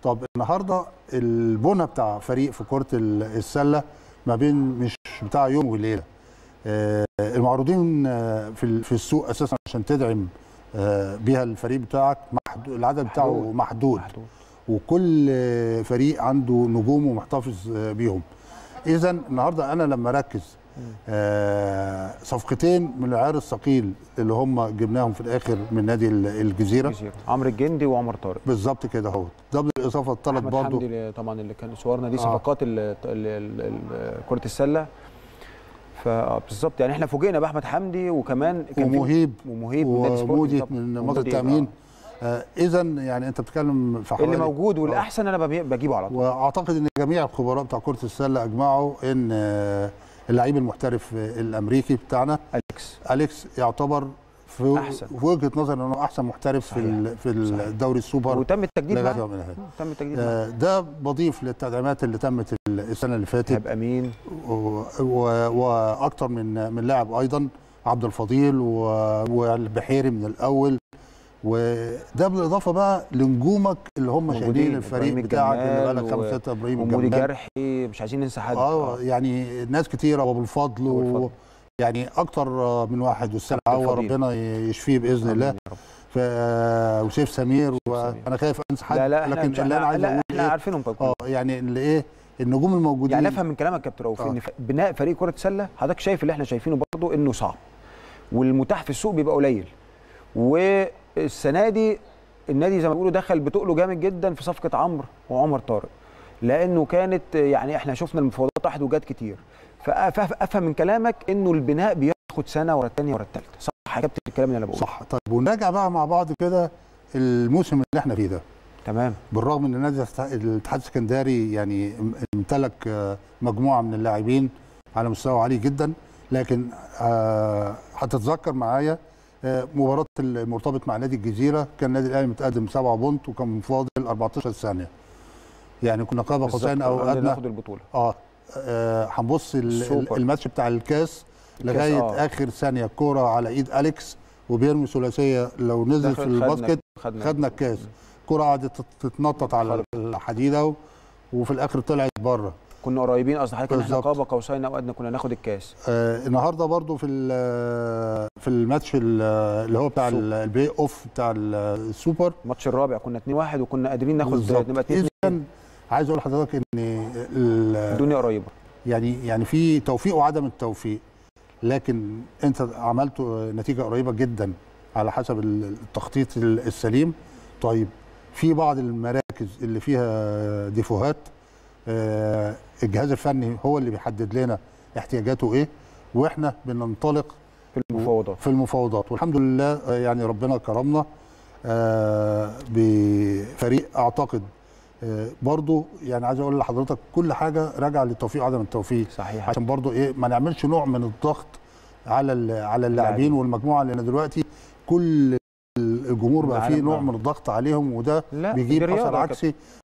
طب النهارده البنى بتاع فريق في كره ال- السله ما بين مش بتاع يوم وليله آه، المعروضين آه، في ال- في السوق اساسا عشان تدعم آه، بيها الفريق بتاعك محدود العدد بتاعه محدود. محدود محدود. وكل آه، فريق عنده نجوم ومحتفظ آه، بيهم اذا النهارده انا لما اركز آه، صفقتين من العيار الثقيل اللي هم جبناهم في الاخر من نادي ال- الجزيره جزيرة. عمرو الجندي وعمر طارق بالظبط كده اهو ده بالاضافه الثلاث احمد برضه حمدي اللي- طبعا اللي كان صورنا دي آه. صفقات ال- ال- ال- ال- كره السله فبالظبط يعني احنا فوجئنا باحمد حمدي وكمان كان في- ومهيب ومهيب من نادي سبورتنج ومودي طبعاً. من مصر ومودي، التامين آه اذا يعني انت بتتكلم في آه. اللي حوالي موجود والاحسن انا ببي- بجيبه على طول واعتقد ان جميع الخبراء بتاع كره السله اجمعوا ان آه، اللعيب المحترف آه، الامريكي بتاعنا اليكس اليكس يعتبر في أحسن. في وجهه نظري انه احسن محترف في صحيح. ال- في صحيح. الدوري السوبر وتم التجديد لغايه معاه يومنا هذا تم التجديد معاه آه، ده بضيف للتدعيمات اللي تمت ال- السنه اللي فاتت هيبقى مين و- و- واكتر من من لاعب ايضا عبد الفضيل و- والبحيري من الاول وده بالاضافه بقى لنجومك اللي هم موجودين. شايلين الفريق إبراهيم بتاعك اللي الجمال بقالك و- خمسه سته ابراهيم ومودي الجمال جرحي مش عايزين ننسى حد اه يعني ناس كتيره وابو الفضل أبو الفضل. و... يعني اكتر من واحد والسلام عبد عوا الفضيل. ربنا يشفيه باذن آمين الله يا رب. ف... وسيف سمير سمير. وانا خايف انسى حد لا لا احنا لكن مش اللي انا عايز لا اقول احنا إيه؟ عارفينهم كلهم. اه يعني اللي ايه النجوم الموجودين يعني افهم من كلامك يا كابتن رؤوف آه. ان ف- بناء فريق كره سله حضرتك شايف اللي احنا شايفينه برضه انه صعب والمتاح في السوق بيبقى قليل والسنه دي النادي زي ما بيقولوا دخل بتقله جامد جدا في صفقه عمرو وعمر طارق لانه كانت يعني احنا شفنا المفاوضات راحت وجات كتير فافهم من كلامك انه البناء بياخد سنه ورا الثانيه ورا الثالثه صح يا كابتن الكلام اللي انا بقوله صح طيب ونراجع بقى مع بعض كده الموسم اللي احنا فيه ده تمام بالرغم ان نادي الاتحاد السكندري يعني امتلك آه، مجموعه من اللاعبين على مستوى عالي جدا لكن آه، هتتذكر معايا آه، مباراه المرتبط مع نادي الجزيره كان النادي الاهلي متقدم 7 بونت وكان فاضل 14 ثانيه يعني كنا قاب قوسين او بالظبط، ادنى ناخد البطوله اه آه، هنبص ال- ال- السوبر. الماتش بتاع الكاس الكاس، لغايه آه. اخر ثانيه الكوره على ايد اليكس وبيرمي ثلاثيه لو نزل في دخل- خدنا- الباسكت خدنا الكاس الكرة قعدت تت- تتنطط على خرج. الحديده و- وفي الاخر طلعت بره كنا قريبين قصدي حضرتك ان احنا بالظبط. قاب قوسين او ادنى كنا ناخد الكاس آه النهارده برضو في ال- في الماتش ال- اللي هو بتاع السوبر. ال- البلاي اوف بتاع ال- السوبر الماتش الرابع كنا 2-1 وكنا قادرين ناخد بالظبط. نبقى 2 اذا عايز اقول لحضرتك ان ال- الدنيا قريبه يعني يعني في توفيق وعدم التوفيق لكن انت عملت نتيجه قريبه جدا على حسب التخطيط السليم طيب في بعض المراكز اللي فيها ديفوهات آه، الجهاز الفني هو اللي بيحدد لنا احتياجاته ايه واحنا بننطلق في المفاوضات في المفاوضات والحمد لله آه، يعني ربنا كرمنا آه، بفريق اعتقد آه، برضو يعني عايز اقول لحضرتك كل حاجه راجعه للتوفيق وعدم التوفيق صحيح عشان برضو ايه ما نعملش نوع من الضغط على ال- على اللاعبين اللاعبين. والمجموعه لان دلوقتي كل الجمهور بقى فيه العالم نوع بقى. من الضغط عليهم وده لا بيجيب دي رياضة اثر يا عكسي